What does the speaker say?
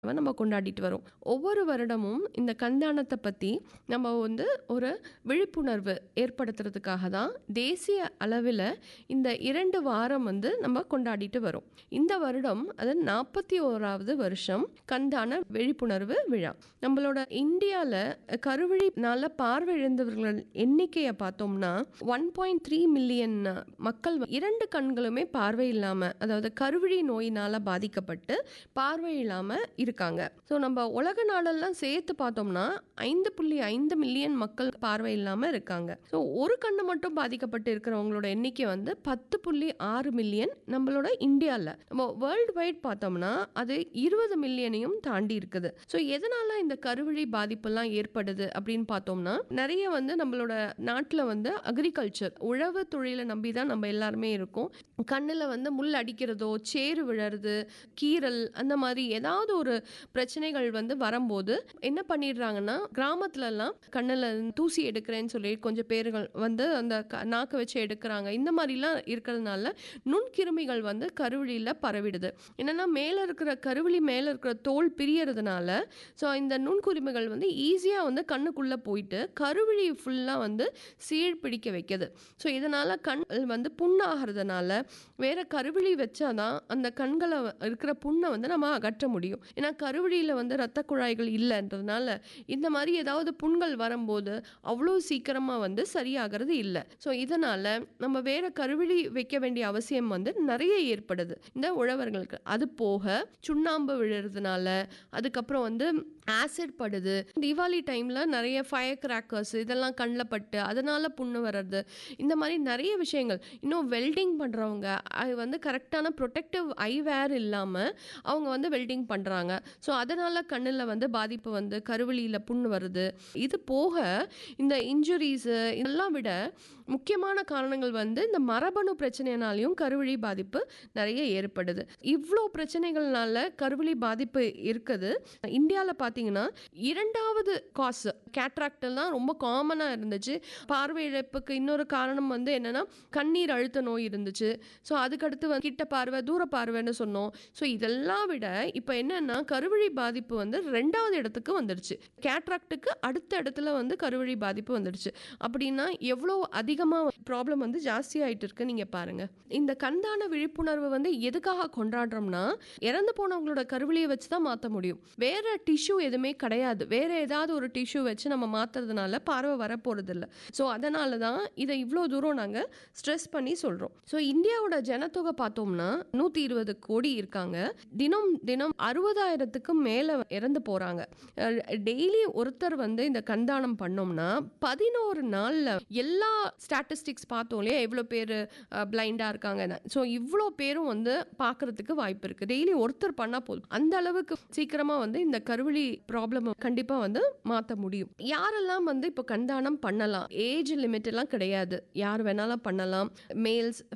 நம்ம கொண்டாடிட்டு வரோம் ஒவ்வொரு வருடமும் இந்த கண்தானத்தை பற்றி நம்ம வந்து ஒரு விழிப்புணர்வு ஏற்படுத்துறதுக்காக தான் தேசிய அளவில் இந்த இரண்டு வாரம் வந்து நம்ம கொண்டாடிட்டு வரோம் இந்த வருடம் அது நாற்பத்தி ஓராவது வருஷம் கண்தான விழிப்புணர்வு விழா நம்மளோட இந்தியாவில் கருவழினால பார்வை இழந்தவர்கள் எண்ணிக்கையை பார்த்தோம்னா ஒன் பாயிண்ட் த்ரீ மில்லியன் மக்கள் இரண்டு கண்களுமே பார்வை இல்லாமல் அதாவது கருவிழி நோயினால் பாதிக்கப்பட்டு பார்வை இல்லாமல் இருக்காங்க ஸோ நம்ம உலக நாடெல்லாம் சேர்த்து பார்த்தோம்னா ஐந்து புள்ளி ஐந்து மில்லியன் மக்கள் பார்வை இல்லாமல் இருக்காங்க ஸோ ஒரு கண்ணு மட்டும் பாதிக்கப்பட்டு இருக்கிறவங்களோட எண்ணிக்கை வந்து பத்து புள்ளி ஆறு மில்லியன் நம்மளோட இந்தியாவில் நம்ம வேர்ல்டு வைட் பார்த்தோம்னா அது இருபது மில்லியனையும் தாண்டி இருக்குது ஸோ எதனால இந்த கருவிழி பாதிப்பெல்லாம் ஏற்படுது அப்படின்னு பார்த்தோம்னா நிறைய வந்து நம்மளோட நாட்டில் வந்து அக்ரிகல்ச்சர் உழவு தொழிலை நம்பி தான் நம்ம எல்லாருமே இருக்கோம் கண்ணில் வந்து முள் அடிக்கிறதோ சேறு விழறது கீறல் அந்த மாதிரி ஏதாவது ஒரு பிரச்சனைகள் வந்து வரும்போது என்ன பண்ணிடுறாங்கன்னா கிராமத்துலலாம் கண்ணில் தூசி எடுக்கிறேன்னு சொல்லி கொஞ்சம் பேர்கள் வந்து அந்த க- நாக்கு வச்சு எடுக்கிறாங்க இந்த மாதிரிலாம் இருக்கிறதுனால நுண்கிருமிகள் வந்து கருவிழியில் பரவிடுது என்னன்னா மேலே இருக்கிற கருவிழி மேலே இருக்கிற தோல் பிரியறதுனால ஸோ இந்த நுண்குருமிகள் வந்து ஈஸியாக வந்து கண்ணுக்குள்ளே போயிட்டு கருவிழி ஃபுல்லாக வந்து சீழ் பிடிக்க வைக்குது ஸோ இதனால் கண் வந்து புண்ணாகிறதுனால வேற கருவிழி வச்சாதான் அந்த கண்களை வ- இருக்கிற புண்ணை வந்து நம்ம அகற்ற முடியும் ஏன்னா கருவிழியில் வந்து இரத்த குழாய்கள் இல்லைன்றதுனால இந்த மாதிரி ஏதாவது புண்கள் வரும்போது அவ்வளோ சீக்கிரமாக வந்து சரியாகிறது இல்லை ஸோ இதனால் நம்ம வேற கருவிழி வைக்க வேண்டிய அவசியம் வந்து நிறைய ஏற்படுது இந்த உழவர்களுக்கு அது போக சுண்ணாம்பு விழுறதுனால அதுக்கப்புறம் வந்து ஆசிட் படுது தீபாவளி டைமில் நிறைய ஃபயர் கிராக்கர்ஸ் இதெல்லாம் கண்ணில் பட்டு அதனால புண்ணு வர்றது இந்த மாதிரி நிறைய விஷயங்கள் இன்னும் வெல்டிங் பண்ணுறவங்க அது வந்து கரெக்டான ப்ரொடெக்டிவ் ஐ வேர் இல்லாமல் அவங்க வந்து வெல்டிங் பண்ணுறாங்க ஸோ அதனால் கண்ணில் வந்து பாதிப்பு வந்து கருவழியில் புண்ணு வருது இது போக இந்த இன்ஜுரிஸு இதெல்லாம் விட முக்கியமான காரணங்கள் வந்து இந்த மரபணு பிரச்சனைனாலையும் கருவழி பாதிப்பு நிறைய ஏற்படுது இவ்வளோ பிரச்சனைகள்னால கருவழி பாதிப்பு இருக்குது இந்தியாவில் பார்த்தீங்கன்னா இரண்டாவது காஸ் கேட்ராக்டெல்லாம் ரொம்ப காமனாக இருந்துச்சு பார்வை இழப்புக்கு இன்னொரு காரணம் வந்து என்னன்னா கண்ணீர் அழுத்த நோய் இருந்துச்சு ஸோ அதுக்கடுத்து வந்து கிட்ட பார்வை தூர பார்வைன்னு சொன்னோம் ஸோ இதெல்லாம் விட இப்போ என்னன்னா கருவழி பாதிப்பு வந்து ரெண்டாவது இடத்துக்கு வந்துடுச்சு கேட்ராக்டுக்கு அடுத்த இடத்துல வந்து கருவழி பாதிப்பு வந்துடுச்சு அப்படின்னா எவ்வளோ அதிகமாக ப்ராப்ளம் வந்து ஜாஸ்தி ஆயிட்டு இருக்கு நீங்க பாருங்க இந்த கண்தான விழிப்புணர்வு வந்து எதுக்காக கொண்டாடுறோம்னா இறந்து போனவங்களோட கருவிழியை வச்சு தான் மாற்ற முடியும் வேற டிஷ்யூ எதுவுமே கிடையாது வேற ஏதாவது ஒரு டிஷ்யூ வச்சு நம்ம மாத்துறதுனால பார்வை வரப்போறது இல்லை ஸோ அதனால தான் இதை இவ்வளோ தூரம் நாங்கள் ஸ்ட்ரெஸ் பண்ணி சொல்றோம் ஸோ இந்தியாவோட ஜனத்தொகை பார்த்தோம்னா நூற்றி இருபது கோடி இருக்காங்க தினம் தினம் அறுபதாயிரத்துக்கும் மேலே இறந்து போறாங்க டெய்லி ஒருத்தர் வந்து இந்த கண்தானம் பண்ணோம்னா பதினோரு நாள்ல எல்லா ஸ்டாட்டிஸ்டிக்ஸ் பார்த்தோம் இல்லையா எவ்வளோ பேர் பிளைண்டாக இருக்காங்கன்னு ஸோ இவ்வளோ பேரும் வந்து பார்க்கறதுக்கு வாய்ப்பு இருக்கு டெய்லி ஒருத்தர் பண்ணால் போதும் அந்த அளவுக்கு சீக்கிரமா வந்து இந்த கருவிழி ப்ராப்ளம் கண்டிப்பாக வந்து மாற்ற முடியும் யாரெல்லாம் வந்து இப்போ கண்தானம் பண்ணலாம் ஏஜ் லிமிட் எல்லாம் கிடையாது யார் வேணாலும் பண்ணலாம் மேல்ஸ்